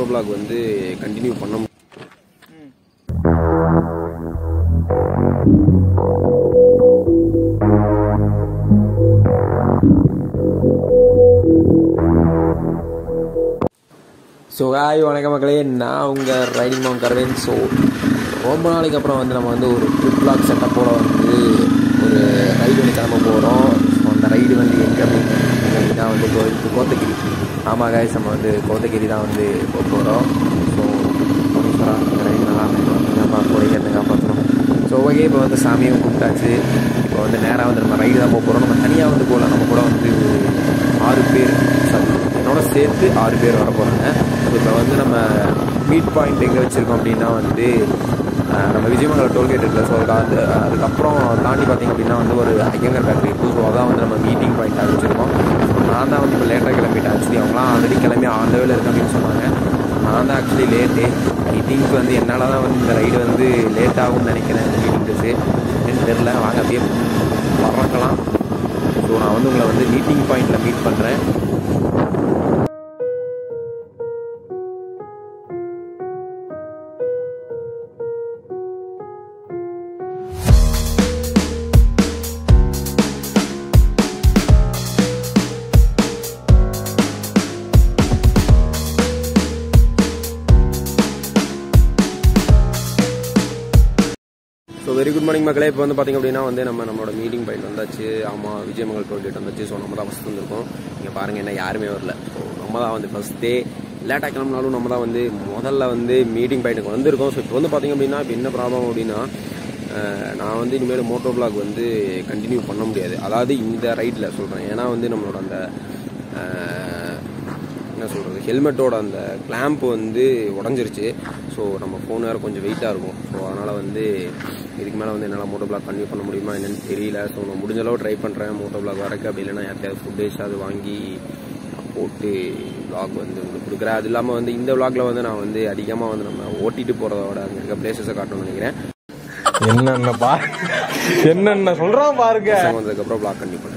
Moto black வந்து continue பண்ண முடியும் ஸோ ஹாய் வணக்க மக்களே நான் உங்கள் ரைடிங் மவுண்ட் கரவேன் ஸோ ரொம்ப நாளைக்கு அப்புறம் வந்து நம்ம வந்து ஒரு ட்ரிப் பிளாக் செட்டப்போட வந்து ஒரு ரைடு வந்து கிளம்ப போகிறோம் ஸோ அந்த ரைடு வந்து எங்கே அப்படின்னா வந்து கோயிலுக்கு கோத்தகிரி ஆமாம் காய்ஸ் நம்ம வந்து கோத்தகிரி தான் வந்து போக போகிறோம் ஸோ ரைடு நல்லா இருந்துச்சுப்பா கொடைக்கிறதுங்க பார்த்துரும் ஸோ ஓகே இப்போ வந்து சாமியும் கூப்பிட்டாச்சு இப்போ வந்து நேராக வந்து நம்ம ரைடு தான் போக போகிறோம் நம்ம தனியாக வந்து போகல நம்ம கூட வந்து ஆறு பேர் சாரி என்னோட சேர்த்து ஆறு பேர் வர போகிறாங்க இப்போ வந்து நம்ம மீட் பாயிண்ட் எங்கே வச்சுருக்கோம் அப்படின்னா வந்து அஹ், நம்ம விஜயமங்கலம் டோல்கேட் இருக்குல்ல ஸோ அது அதுக்கப்புறம் தாண்டி பார்த்திங்க அப்படின்னா வந்து ஒரு ஐயங்கர் ஃபேக்ட்ரி இருக்குது ஸோ அதான் வந்து நம்ம மீட்டிங் பாயிண்ட் வச்சுருக்கோம் நான் தான் வந்து இப்போ லேட்டாக கிளம்பிட்டேன் ஆக்சுவலி அவங்களாம் ஆல்ரெடி கிளம்பி ஆன் வேலை இருக்கு அப்படின்னு சொன்னாங்க நான் தான் ஆக்சுவலி லேட்டு ஐ திங்க் வந்து என்னால் தான் வந்து இந்த ரைடு வந்து லேட் ஆகும்னு நினைக்கிறேன் இந்த மீட்டிங் டேஸு என்னன்னு தெரில வாங்க அப்படியே பறக்கலாம் ஸோ நான் வந்து உங்களை வந்து மீட்டிங் பாயிண்டில் மீட் பண்ணுறேன் ஸோ வெரி குட் மார்னிங் மக்களே இப்போ வந்து பார்த்திங்க அப்படின்னா வந்து நம்ம நம்மளோட மீட்டிங் பாயிண்ட் வந்தாச்சு ஆமாம் விஜயமங்கல் டோல்கேட் வந்தாச்சு ஸோ நம்ம தான் ஃபஸ்ட் வந்திருக்கோம் நீங்கள் பாருங்கள் என்ன யாருமே வரல ஸோ நம்ம தான் வந்து ஃபஸ்ட்டே லேட்டாக கிளம்பினாலும் நம்ம தான் வந்து முதல்ல வந்து மீட்டிங் பாயிண்ட்டுக்கு வந்திருக்கோம் ஸோ இப்போ வந்து பார்த்திங்க அப்படின்னா இப்போ என்ன ப்ராப்ளம் அப்படின்னா அஹ், நான் வந்து இனிமேல் மோட்டோ பிளாக் வந்து கண்டினியூ பண்ண முடியாது அதாவது இந்த ரைட்டில் சொல்கிறேன் ஏன்னா வந்து நம்மளோட அந்த அஹ், என்ன சொல்கிறது ஹெல்மெட்டோட அந்த கிளாம்ப் வந்து உடஞ்சிருச்சு ஸோ நம்ம ஃபோன் வேறு கொஞ்சம் வெயிட்டாக இருக்கும் ஸோ அதனால் வந்து இதுக்கு மேலே வந்து என்னால் மோட்டோ பிளாக் கன்டினியூ பண்ண முடியுமா என்னன்னு தெரியல ஸோ நான் முடிஞ்ச அளவு ட்ரை பண்ணுறேன் மோட்டோ பிளாக் வரக்கு அப்படி இல்லைன்னா யார்கிட்டயாவது ஃபுட்டேஜ் அது வாங்கி போட்டு விளாக் வந்து உங்களுக்கு கொடுக்குறேன் அது இல்லாமல் வந்து இந்த விளாகில் வந்து நான் வந்து அதிகமாக வந்து நம்ம ஓட்டிட்டு போகிறதோட அங்கே இருக்க பிளேசஸை காட்டணும்னு நினைக்கிறேன் என்னென்ன பா என்னென்ன சொல்றான் பாருங்க பசங்க வந்ததுக்கப்புறம் பிளாக் கண்டினியூ பண்ணுறேன்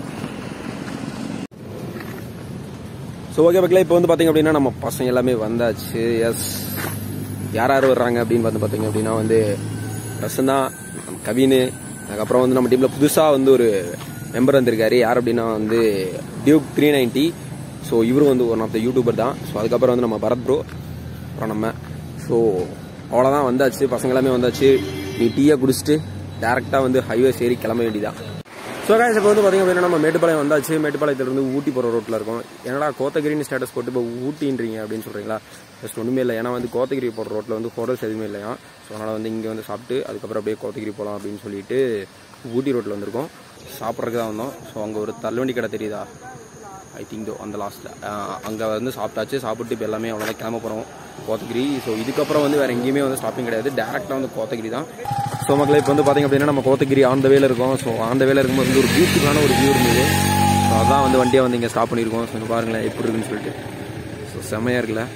ஸோ ஓகே பக்கல இப்போ வந்து பார்த்தீங்க அப்படின்னா நம்ம பசங்க எல்லாமே வந்தாச்சு எஸ் யார் யார் வர்றாங்க அப்படின்னு வந்து பார்த்தீங்க அப்படின்னா வந்து பிரசன்னா நம்ம கவின் அதுக்கப்புறம் வந்து நம்ம டீமில் புதுசாக வந்து ஒரு மெம்பர் வந்திருக்காரு யார் அப்படின்னா வந்து டியூக் த்ரீ நைன்ட்டி ஸோ இவரும் வந்து ஒன் ஆஃப் த யூடியூபர் தான் ஸோ அதுக்கப்புறம் வந்து நம்ம பரத் ப்ரோ அப்புறம் நம்ம ஸோ அவ்வளோதான் வந்தாச்சு பசங்க எல்லாமே வந்தாச்சு நீ டீயை குடிச்சிட்டு டேரெக்டாக வந்து ஹைவேஸ் ஏறி கிளம்ப வேண்டியதான் ஸோ காய்ஸ் இப்போ வந்து பார்த்திங்க அப்படின்னா நம்ம மேட்டுப்பாளையம் வந்தாச்சு மேட்டுப்பாளையத்துலேருந்து ஊட்டி போகிற ரோட்டில் இருக்கோம் என்னடா கோத்தகிரின்னு ஸ்டேட்டஸ் போட்டு இப்போ ஊட்டின்றீங்க அப்படின்னு சொல்கிறீங்களா ஜஸ்ட் ஒன்றுமே இல்லை ஏன்னா வந்து கோத்தகிரி போகிற ரோட்டில் வந்து ஹோட்டல்ஸ் எதுவுமே இல்லையா ஸோ அதனால் வந்து இங்கே வந்து சாப்பிட்டு அதுக்கப்புறம் அப்படியே கோத்தகிரி போகலாம் அப்படின்னு சொல்லிட்டு ஊட்டி ரோட்டில் வந்திருக்கோம் சாப்பிட்றதுக்கு தான் வந்தோம் ஸோ அங்கே ஒரு தள்ளுவண்டி கடை தெரியுதா ஐ திங்க் தோ அந்த லாஸ்ட்டில் அங்கே வந்து சாப்பிட்டாச்சு சாப்பிட்டு இப்போ எல்லாமே அவ்வளோதான் கிளம்ப போகிறோம் கோத்தகிரி ஸோ இதுக்கப்புறம் வந்து வேறு எங்கேயுமே வந்து ஸ்டாப்பிங் கிடையாது டேரெக்டாக வந்து கோத்தகிரி தான் ஸோ மக்களே இப்போ வந்து பார்த்திங்க அப்படின்னா நம்ம கோத்தகிரி ஆந்த வேல இருக்கோம் ஸோ ஆந்த வேல இருக்கும்போது வந்து ஒரு பியூட்டிஃபுல்லான ஒரு வியூ இருந்தது ஸோ அதான் வந்து வண்டியை வந்து இங்கே ஸ்டாப் பண்ணியிருக்கோம் ஸோ இங்க பாருங்களேன் எப்படி இருக்குன்னு சொல்லிட்டு ஸோ செம்மையாக இருக்குல்ல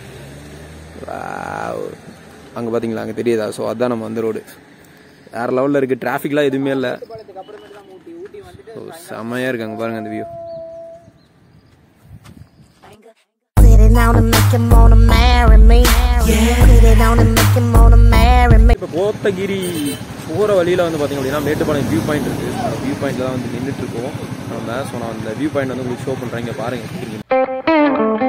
அங்கே பார்த்தீங்களா அங்கே தெரியுதா ஸோ அதான் நம்ம வந்த ரோடு வேறு லெவலில் இருக்குது டிராஃபிக்லாம் எதுவுமே இல்லை ஸோ செம்மையாக இருக்குது அங்கே பாருங்கள் அந்த view Put it on and make him wanna marry me. Put it on and make him wanna marry me. இப்போ கோத்தகிரி போகிற வழியில் வந்து பார்த்தீங்க அப்படின்னா மேட்டுப்பாளையம் வியூ பாயிண்ட் இருக்குது அந்த வியூ பாயிண்டில் தான் வந்து நின்றுட்டு இருக்கோம் நம்ம ஸோ நான் அந்த வியூ பாயிண்ட் வந்து உங்களுக்கு ஷோ பண்ணுறேன் இங்கே பாருங்கள்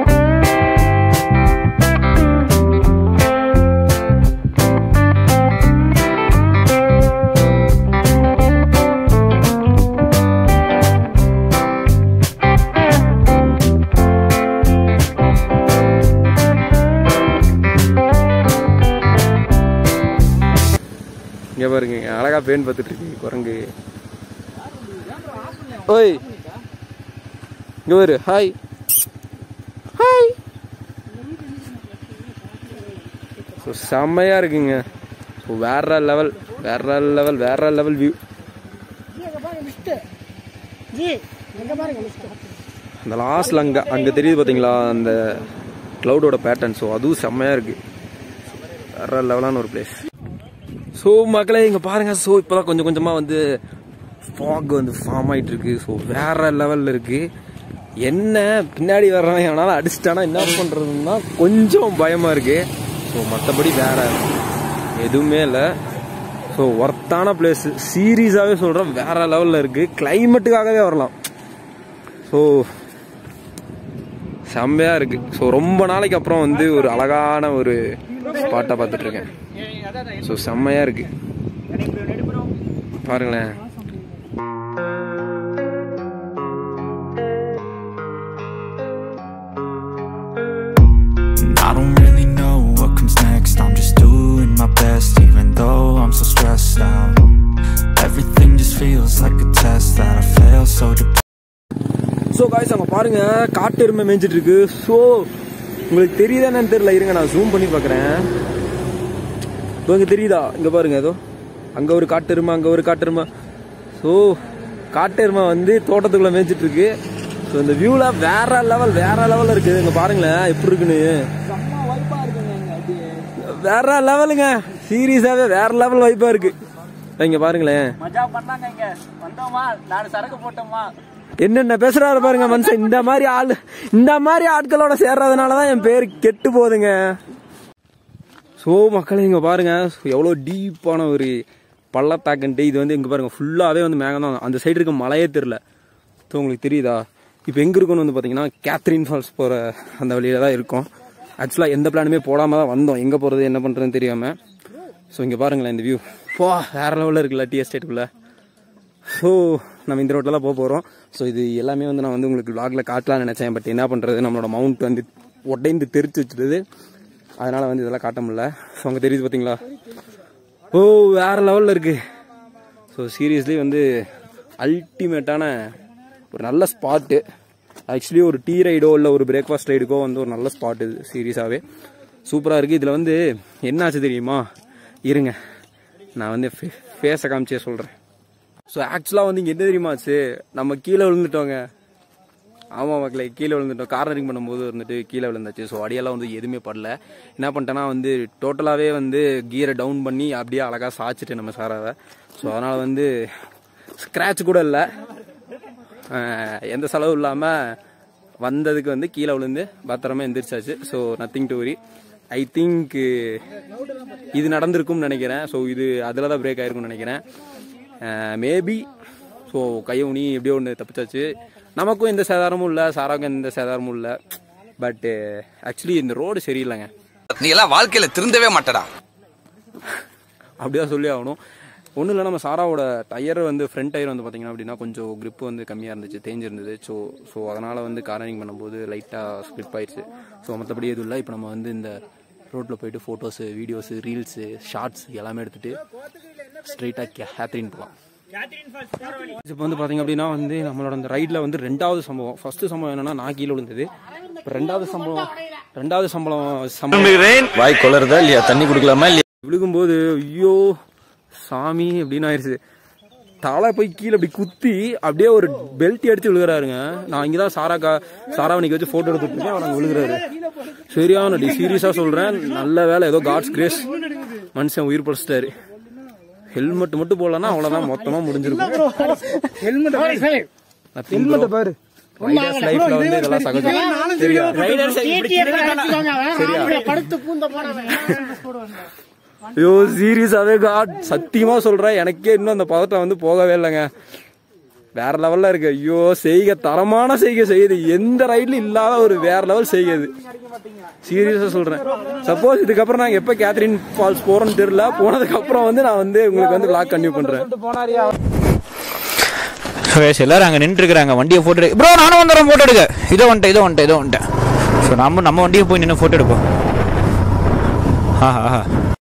இங்கே பாருங்க இங்க அழகா பேன் பார்த்துட்டு இருக்கு குரங்கு ஓய் இங்கே பாரு ஹாய் ஹாய் ஸோ செம்மையாக இருக்குங்க ஸோ வேற லெவல் வேற லெவல் வேற லெவல் வியூ அந்த லாஸ்ட்ல அங்கே அங்கே தெரியுது பார்த்தீங்களா அந்த க்ளவுடோட பேட்டர்ன் ஸோ அதுவும் செம்மையாக இருக்கு வேற லெவலான ஒரு பிளேஸ் ஸோ மக்களே இங்கே பாருங்க ஸோ இப்போதான் கொஞ்சம் கொஞ்சமாக வந்து ஃபாக் வந்து ஃபார்ம் ஆயிட்டு இருக்கு ஸோ வேற லெவலில் இருக்கு என்ன பின்னாடி வர்றவன் எவனாலும் அடிச்சிட்டானா என்ன பண்றதுன்னா கொஞ்சம் பயமா இருக்கு ஸோ மற்றபடி வேற எதுவுமே இல்லை ஸோ ஒர்த்தான பிளேஸ் சீரியஸாகவே சொல்கிறேன் வேற லெவலில் இருக்கு கிளைமேட்டுக்காகவே வரலாம் ஸோ செம்மையா இருக்கு ஸோ ரொம்ப நாளைக்கு அப்புறம் வந்து ஒரு அழகான ஒரு ஸ்பாட்டை பார்த்துட்டு இருக்கேன் ஸோ செம்மையா இருக்கு பாருங்களேன் And I don't really know what comes next I'm just doing my best even though I'm so stressed out Everything just feels like a test that I fail so depressed so guys அங்கே பாருங்க காட்டு எருமை மேய்ஞ்சிட்டு இருக்கு so உங்களுக்கு தெரியுதா என்னன்னு தெரியல இருங்க நான் ஜூம் பண்ணி பார்க்குறேன் இப்போ இங்கே தெரியுதா இங்கே பாருங்க ஏதோ அங்கே ஒரு காட்டு எருமை அங்கே ஒரு காட்டு எருமை ஸோ காட்டு எருமை வந்து தோட்டத்துக்குள்ளே மேய்ஞ்சிட்டு இருக்கு ஸோ இந்த வியூவில் வேற லெவல் வேற லெவலில் இருக்குது இங்கே பாருங்களேன் எப்படி இருக்குன்னு வேற லெவலுங்க சீரியஸாவே வேற லெவல் வைப்பா இருக்கு இங்க பாருங்களேன் மஜா பண்ணாங்க இங்க வந்தோமா நாலு சரக்கு போட்டோமா என்னென்ன பேசுறாரு பாருங்க மனுஷன் இந்த மாதிரி ஆள் இந்த மாதிரி ஆட்களோட சேர்றதுனால தான் என் பேர் கெட்டு போகுதுங்க ஸோ மக்களே இங்கே பாருங்க எவ்வளோ டீப்பான ஒரு பள்ளத்தாக்குன்ட்டு இது வந்து இங்கே பாருங்க ஃபுல்லாகவே வந்து மேகம் தான் அந்த சைடு இருக்க மலையே தெரில ஸோ உங்களுக்கு தெரியுதா இப்போ எங்கே இருக்குன்னு வந்து பார்த்தீங்கன்னா கேத்ரின் ஃபால்ஸ் போகிற அந்த வழியில தான் இருக்கும் ஆக்சுவலாக எந்த பிளானுமே போடாமல் தான் வந்தோம் எங்கே போகிறது என்ன பண்ணுறதுன்னு தெரியாமல் ஸோ இங்கே பாருங்களேன் இந்த வியூ போ வேற லெவலில் இருக்குல்ல டி எஸ்டேட்டுக்குள்ளே ஸோ நம்ம இந்த ரோட்டில் தான் போக போகிறோம் ஸோ இது எல்லாமே வந்து நான் வந்து உங்களுக்கு vlogல காட்டலாம்னு நினச்சேன் பட் என்ன பண்ணுறது நம்மளோட மவுண்ட் வந்து உடைந்து தெரிச்சு வச்சுடுது அதனால் வந்து இதெல்லாம் காட்ட முடியல ஸோ அங்கே தெரியுது பார்த்தீங்களா ஓ வேற லெவலில் இருக்கு ஸோ சீரியஸ்லி வந்து அல்டிமேட்டான ஒரு நல்ல ஸ்பாட்டு ஆக்சுவலி ஒரு டீ ரைடோ இல்லை ஒரு பிரேக்ஃபாஸ்ட் ரைடுக்கோ வந்து ஒரு நல்ல ஸ்பாட் இது சீரியஸாகவே சூப்பராக இருக்குது இதில் வந்து என்ன ஆச்சு தெரியுமா இருங்க நான் வந்து ஃபேஸை காமிச்சே சொல்கிறேன் ஸோ ஆக்சுவலாக வந்து இங்கே என்ன தெரியுமா ஆச்சு நம்ம கீழே விழுந்துட்டோங்க ஆமாம் மக்களே கீழே விழுந்துட்டோம் கார்னரிங் பண்ணும்போது வந்துட்டு கீழே விழுந்தாச்சு ஸோ அடியெல்லாம் வந்து எதுவுமே படல என்ன பண்ணிட்டேன்னா வந்து டோட்டலாகவே வந்து கியரை டவுன் பண்ணி அப்படியே அழகாக சாய்ச்சிட்டேன் நம்ம சாராவை ஸோ அதனால் வந்து ஸ்க்ராட்ச் கூட இல்லை எந்த செலவும் இல்லாமல் வந்ததுக்கு வந்து கீழே விழுந்து பத்திரமா எந்திரிச்சாச்சு so nothing to worry I think இது நடந்திருக்கும்னு நினைக்கிறேன் ஸோ இது அதில் தான் பிரேக் ஆயிருக்கும்னு நினைக்கிறேன் மேபி ஸோ கையை உனி எப்படியோ ஒன்று தப்பிச்சாச்சு நமக்கும் எந்த சேதாரமும் இல்லை சாராவுக்கும் எந்த சேதாரமும் இல்லை பட்டு ஆக்சுவலி இந்த ரோடு சரியில்லைங்க நீ எல்லாம் வாழ்க்கையில திருந்தவே மாட்டடா அப்படிதான் சொல்லி ஆகணும் ஒன்றும் இல்லை நம்ம சாராவோட டயர் வந்து ஃப்ரண்ட் டயர் வந்து பார்த்தீங்கன்னா அப்படின்னா கொஞ்சம் grip வந்து கம்மியாக இருந்துச்சு தேஞ்சிருந்தது ஸோ ஸோ அதனால் வந்து கார்னரிங் பண்ணும்போது லைட்டாக ஸ்லிப் ஆயிடுச்சு ஸோ மற்றபடி எதுவும் இல்லை இப்போ நம்ம வந்து இந்த ரோட்டில் போயிட்டு ஃபோட்டோஸு வீடியோஸு ரீல்ஸு ஷார்ட்ஸ் எல்லாமே எடுத்துகிட்டு ஸ்ட்ரெயிட்டாக ஹேத்ரின் போகலாம் இப்போ வந்து பார்த்தீங்க அப்படின்னா வந்து நம்மளோட அந்த ரைடில் வந்து ரெண்டாவது சம்பவம் ஃபர்ஸ்ட் சம்பவம் என்னன்னா நான் கீழே விழுந்தது இப்போ ரெண்டாவது சம்பவம் ரெண்டாவது சம்பளம் சம்பவம் வாய் கொளருதா இல்லையா தண்ணி குடுக்கலாமா இல்லையா விழுகும்போது ஐயோ சாமி அப்படின்னு ஆயிடுச்சு தலை போய் கீழே அப்படி குத்தி அப்படியே ஒரு பெல்ட் அடிச்சு விழுகிறாருங்க நான் இங்கே தான் சாராக்கா சாராவை நிக்க வச்சு ஃபோட்டோ எடுத்துட்டு இருக்கேன் அவர் அங்கே விழுகிறாரு சரியான டி சீரியஸாக சொல்கிறேன் நல்ல வேலை ஏதோ காட்ஸ் கிரேஸ் மனுஷன் உயிர் படைச்சிட்டாரு ஹெல்மெட் மட்டும் போடலன்னா அவ்வளோதான் மொத்தமாக முடிஞ்சிருக்கும் ஹெல்மெட் பாரு ரைடர்ஸ் லைஃப்ல வந்து இதெல்லாம் சகஜம் சரியா ஐயோ சீரியஸாவே காட் சத்தியமா சொல்றேன் எனக்கே இன்னும் அந்த பதட்டம் வந்து போகவே இல்லைங்க வேற லெவல்ல இருக்கு ஐயோ செய்க தரமான செய்கை செய்யுது எந்த ரைட்லயும் இல்லாத ஒரு வேற லெவல் செய்யுது சீரியஸா சொல்றேன் சப்போஸ் இதுக்கப்புறம் நாங்க எப்ப கேத்ரின் ஃபால்ஸ் போறோம்னு தெரியல போனதுக்கு அப்புறம் வந்து நான் வந்து உங்களுக்கு வந்து லாக் கன்டினியூ பண்றேன் சுரேஷ் எல்லாரும் அங்கே நின்றுருக்குறாங்க வண்டியை ஃபோட்டோ எடுக்க ப்ரோ நானும் வந்துடுறேன் ஃபோட்டோ எடுக்க இதோ வந்துட்டேன் இதோ வந்துட்டேன் இதோ வந்துட்டேன் ஸோ நம்ம நம்ம வண்டியை போய் நின்று ஃபோட்டோ எடுப்போம் ஆஹா ஆஹா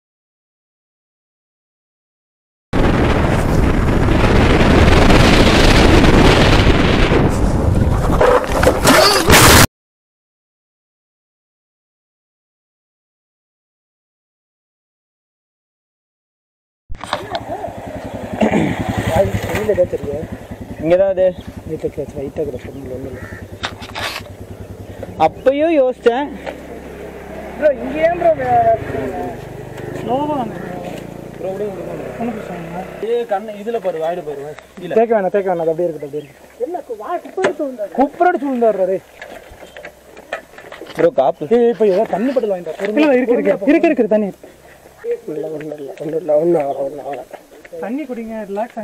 அப்பயும் யோசிச்சேன் கண்ணு இதுல பாரு வாயில பாரு தேக்க வேணாம் தேக்க வேணாம் அது அப்படியே இருக்கட்டும் அப்படியே இருக்கட்டும் குப்பரடி சூழ்ந்தாரு ப்ரோ காப்பு ஏய் இப்போ ஏதோ தண்ணி பட்டல் வாங்கிட்டார் இல்ல இருக்கு இருக்கு இருக்கு இருக்கு தண்ணி தண்ணி குடிங்க ரிலாக்ஸ்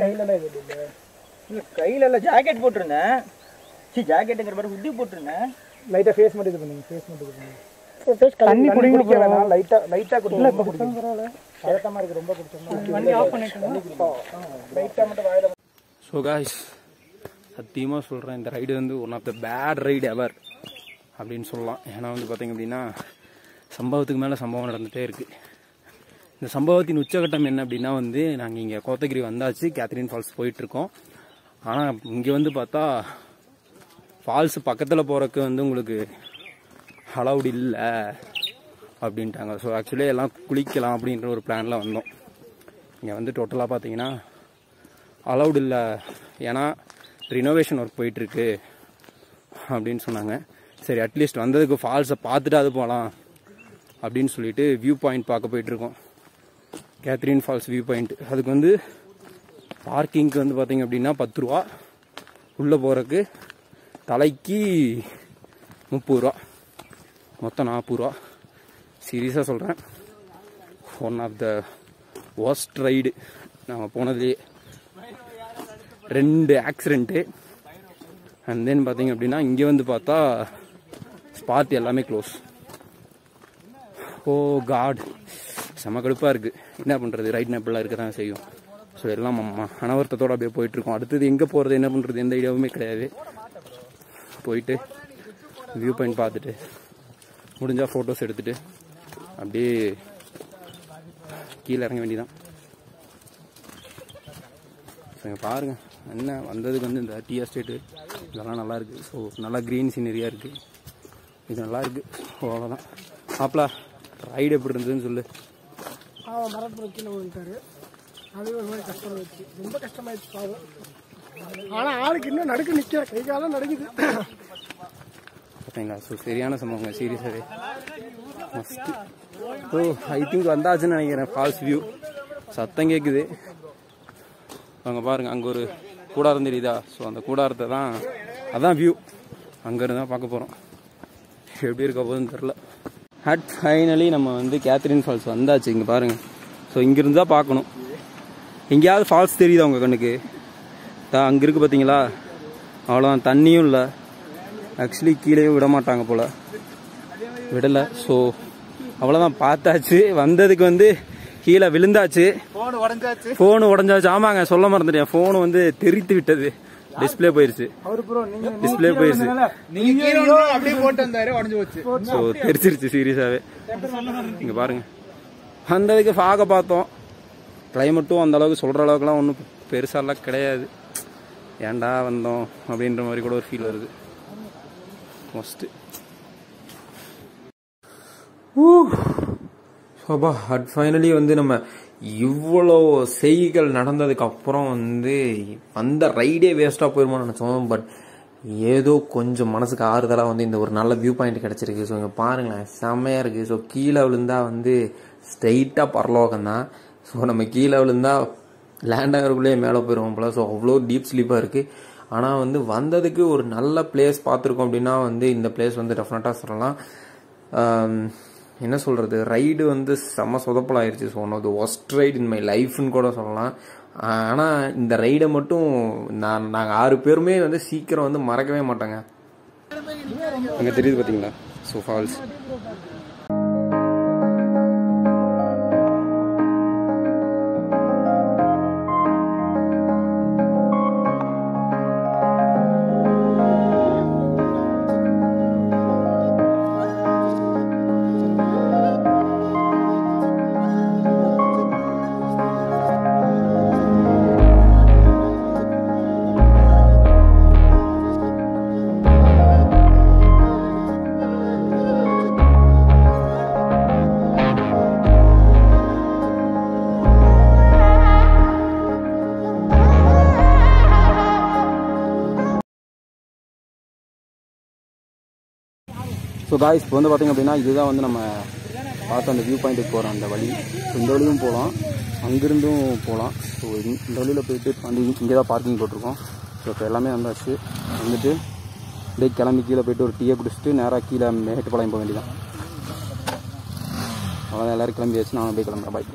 கையில இல்ல ஜாக்கெட் போட்டிருந்தேன் சி ஜாக்கெட்டுங்கிற மாதிரி ஹுட்டி போட்டிருந்தேன் லைட்டா ஃபேஸ் மட்டும் இது பண்ணுங்க ஃபேஸ் மட்டும் இது பண்ணுங்க தண்ணி குடிங்க வேணாம் லைட்டா லைட்டா குடிங்க இல்ல இப்ப குடிச்சா பரவாயில்ல பழக்கமா இருக்கு ரொம்ப குடிச்சோம்னா வண்டி ஆஃப் பண்ணிட்டோம் லைட்டா மட்டும் வாயில ஸோ காய்ஸ் சத்தியமாக சொல்கிறேன் இந்த ரைடு வந்து one of the bad ride ever அப்படின்னு சொல்லலாம் ஏன்னா வந்து பார்த்தீங்க அப்படின்னா சம்பவத்துக்கு மேலே சம்பவம் நடந்துகிட்டே இருக்குது இந்த சம்பவத்தின் உச்சகட்டம் என்ன அப்படின்னா வந்து நாங்கள் இங்கே கோத்தகிரி வந்தாச்சு கேத்ரின் ஃபால்ஸ் போயிட்டுருக்கோம் ஆனால் இங்கே வந்து பார்த்தா ஃபால்ஸ் பக்கத்தில் போகிறக்கு வந்து உங்களுக்கு அலவுட் இல்லை அப்படின்ட்டாங்க ஸோ ஆக்சுவலி எல்லாம் குளிக்கலாம் அப்படின்ற ஒரு பிளானில் வந்தோம் இங்கே வந்து டோட்டலாக பார்த்தீங்கன்னா அலவுட் இல்லை ஏன்னா ரினோவேஷன் ஒர்க் போயிட்டுருக்கு அப்படின்னு சொன்னாங்க சரி அட்லீஸ்ட் வந்ததுக்கு ஃபால்ஸை பார்த்துட்டு அது போகலாம் அப்படின்னு சொல்லிட்டு வியூ பாயிண்ட் பார்க்க போயிட்டுருக்கோம் கேத்ரின் ஃபால்ஸ் வியூ பாயிண்ட் அதுக்கு வந்து பார்க்கிங்க்கு வந்து பார்த்தீங்க அப்படின்னா பத்து ரூபா உள்ளே போகிறதுக்கு தலைக்கு முப்பது ரூபா மொத்தம் நாற்பது ரூபா சீரியஸாக சொல்கிறேன் one of the worst ride நாங்கள் போனதுலேயே ரெண்டு ஆக்சிடெண்ட்டு அண்ட் தென் பார்த்தீங்க அப்படின்னா இங்கே வந்து பார்த்தா ஸ்பாட் எல்லாமே க்ளோஸ் ஓ காட் செம கடுப்பாக இருக்குது என்ன பண்ணுறது ரைட் நேப்பிளாக இருக்க தான் செய்யும் ஸோ எல்லாம் அம்மா அனவர்த்தத்தோடு அப்படியே போயிட்டுருக்கோம் அடுத்தது எங்கே போகிறது என்ன பண்ணுறது எந்த ஐடியாவுமே கிடையாது போயிட்டு வியூ பாயிண்ட் பார்த்துட்டு முடிஞ்சால் ஃபோட்டோஸ் எடுத்துட்டு அப்படியே கீழே இறங்க வேண்டியதான் ஸோ இங்கே பாருங்கள் என்ன வந்ததுக்கு வந்து இந்த டீ எஸ்டேட்டு இதெல்லாம் நல்லா இருக்குது ஸோ நல்லா க்ரீன் சீனரியாக இருக்குது இது நல்லா இருக்குது ஸோ அவ்வளோதான் மாப்பிளா ரைடு எப்படி இருந்ததுன்னு சொல்லு அவன் மரத்துல கீழே விழுந்துட்டாரு அது ஒரு மாதிரி கஷ்டம் வச்சு ரொம்ப கஷ்டமாயிடுச்சு பாவம் ஆனா ஆளுக்கு இன்னும் நடுக்க நிக்க கை காலம் நடுக்குது பார்த்தீங்களா ஸோ சரியான சம்பவங்க சீரியஸாகவே மஸ்ட்டு ஓ ஐ திங்க் வந்தாச்சுன்னு நினைக்கிறேன் ஃபால்ஸ் வியூ சத்தம் கேட்குது அங்கே பாருங்க அங்கே ஒரு கூடாரம் தெரியுதா ஸோ அந்த கூடாரத்தை தான் அதான் வியூ அங்கேருந்து தான் பார்க்க போகிறோம் எப்படி இருக்க போகுதுன்னு தெரில அட் ஃபைனலி நம்ம வந்து கேத்ரின் ஃபால்ஸ் வந்தாச்சு இங்கே பாருங்க ஸோ இங்கிருந்து தான் பார்க்கணும் எங்கேயாவது ஃபால்ஸ் தெரியுதா உங்கள் கண்ணுக்கு தான் அங்கே இருக்குது பார்த்தீங்களா அவ்வளோதான் தண்ணியும் இல்லை ஆக்சுவலி கீழே விட மாட்டாங்க போல் விடலை ஸோ அவ்வளோதான் பார்த்தாச்சு வந்ததுக்கு வந்து கீழே விழுந்தாச்சு ஃபோனு உடஞ்சாச்சு ஆமாங்க சொல்ல மறந்துட்டேன் ஃபோனு வந்து தெரித்து விட்டது டிஸ்ப்ளே போயிருச்சு அவரு ப்ரோ நீங்க டிஸ்ப்ளே போயிருச்சு அப்படியே போட்டு வந்தாரு உடஞ்சு போச்சு ஸோ தெரிச்சிருச்சு சீரியஸாகவே இங்கே பாருங்க வந்ததுக்கு ஃபாக பார்த்தோம் கிளைமேட்டும் அந்த அளவுக்கு சொல்கிற அளவுக்குலாம் ஒன்றும் பெருசாலாம் கிடையாது ஏன்டா வந்தோம் அப்படின்ற மாதிரி கூட ஒரு ஃபீல் வருது மஸ்ட்டு சோபா அட் ஃபைனலி வந்து நம்ம இவ்வளோ செய்திகள் நடந்ததுக்கு அப்புறம் வந்து வந்த ரைடே வேஸ்ட்டாக போயிருமோன்னு நினச்சோம் பட் ஏதோ கொஞ்சம் மனசுக்கு ஆறுதலாக வந்து இந்த ஒரு நல்ல வியூ பாயிண்ட் கிடச்சிருக்கு ஸோ இங்கே பாருங்களேன் செம்மையாக இருக்குது ஸோ கீழே விழுந்தா வந்து ஸ்ட்ரைட்டாக பரலோகம் தான் ஸோ நம்ம கீழே விழுந்தா லேண்ட் ஆகிறதுக்குள்ளேயே மேலே போயிடுவோம் போல ஸோ அவ்வளோ டீப் ஸ்லீப்பாக இருக்குது ஆனால் வந்து வந்ததுக்கு ஒரு நல்ல பிளேஸ் பார்த்துருக்கோம் அப்படின்னா வந்து இந்த பிளேஸ் வந்து டெஃபினட்டாக சொல்லலாம் ஆம், என்ன சொல்கிறது ரைடு வந்து செம்ம சொதப்பலாயிருச்சு so one of the worst ride in my லைஃப்னு கூட சொல்லலாம் ஆனால் இந்த ரைடை மட்டும் நான் நாங்கள் ஆறு பேருமே வந்து சீக்கிரம் வந்து மறக்கவே மாட்டாங்க அங்கே தெரியுது பார்த்தீங்களா ஸோ ஃபால்ஸ் ஸோ காய்ஸ் இப்போ வந்து பார்த்தீங்க அப்படின்னா இதுதான் வந்து நம்ம பார்த்த அந்த வியூ பாயிண்ட்டுக்கு போகிறோம் அந்த வழி ஸோ இந்த வழியும் போகலாம் அங்கிருந்தும் போகலாம் ஸோ இந்த வழியில் போயிட்டு வந்து இங்கே தான் பார்க்கிங் போட்டிருக்கோம் ஸோ இப்போ எல்லாமே வந்தாச்சு வந்துட்டு அப்படியே கிளம்பி கீழே போயிட்டு ஒரு டீயை குடிச்சிட்டு நேராக கீழே மேட்டுப்பாளையம் போக வேண்டியதான் அவ்வளோதான் எல்லோரும் கிளம்பியாச்சு நான் அப்படியே கிளம்புறேன் பாய்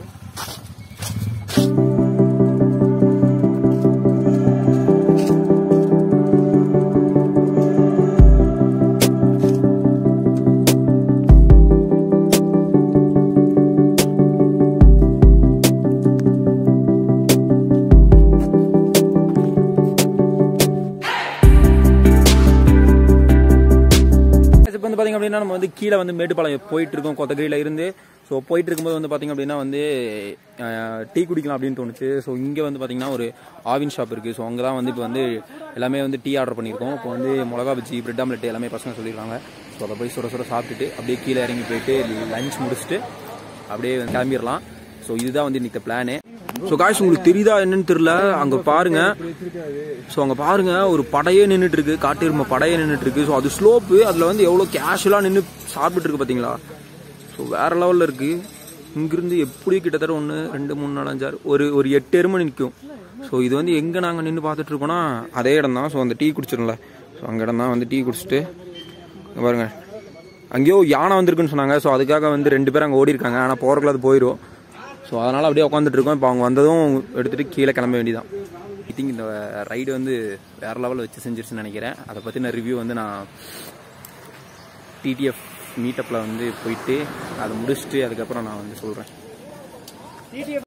இப்போ வந்து பார்த்திங்க அப்படின்னா நம்ம வந்து கீழே வந்து மேட்டுப்பாளையம் போயிட்டு இருக்கோம் கொத்தகிரியில் இருந்து ஸோ போயிட்டு இருக்கும்போது வந்து பார்த்திங்க அப்படின்னா வந்து அஹ், டீ குடிக்கலாம் அப்படின்னு தோணுச்சு ஸோ இங்கே வந்து பார்த்திங்கன்னா ஒரு ஆவின் ஷாப் இருக்குது ஸோ அங்கே தான் வந்து இப்போ வந்து எல்லாமே வந்து டீ ஆர்டர் பண்ணியிருக்கோம் இப்போ வந்து மிளகா பஜ்ஜி பிரெட் ஆம்லெட் எல்லாமே பசங்க சொல்லியிருக்காங்க ஸோ அதை போய் சுட சுட சாப்பிட்டுட்டு அப்படியே கீழே இறங்கி போயிட்டு லஞ்ச் முடிச்சுட்டு அப்படியே வந்து கிளம்பிடலாம் ஸோ இதுதான் வந்து இன்னைக்கு பிளானு ஸோ காய்ஸ் உங்களுக்கு தெரியுதா என்னன்னு தெரியல அங்கே பாருங்க ஸோ அங்கே பாருங்க ஒரு படையே நின்றுட்டு இருக்கு காட்டெருமை படையே நின்றுட்டு இருக்கு ஸோ அது ஸ்லோப்பு அதில் வந்து எவ்வளோ கேஷுவலாக நின்று சாப்பிட்டுட்டு இருக்கு பார்த்தீங்களா ஸோ வேற லெவலில் இருக்கு இங்கிருந்து எப்படி கிட்டத்தட்ட ஒன்று ரெண்டு மூணு நாலு அஞ்சாறு ஒரு ஒரு எட்டு எருமை நிற்கும் ஸோ இது வந்து எங்கே நாங்கள் நின்று பார்த்துட்டு இருக்கோம்னா அதே இடம் தான் ஸோ அந்த டீ குடிச்சிடும்ல ஸோ அங்கே இடம் தான் வந்து டீ குடிச்சிட்டு இங்க பாருங்க அங்கேயோ யானை வந்திருக்குன்னு சொன்னாங்க ஸோ அதுக்காக வந்து ரெண்டு பேரும் அங்கே ஓடி இருக்காங்க ஆனால் போகிறக்குள்ள அது போயிடும் ஸோ அதனால் அப்படியே உட்காந்துட்டு இருக்கோம் இப்போ அவங்க வந்ததும் எடுத்துகிட்டு கீழே கிளம்ப வேண்டியதான் ஐ திங்க் இந்த ரைடு வந்து வேறு லெவலில் வச்சு செஞ்சிருச்சுன்னு நினைக்கிறேன் அதை பற்றின ரிவ்யூ வந்து நான் டிடிஎஃப் மீட்டப்பில் வந்து போயிட்டு அதை முடிச்சுட்டு அதுக்கப்புறம் நான் வந்து சொல்கிறேன்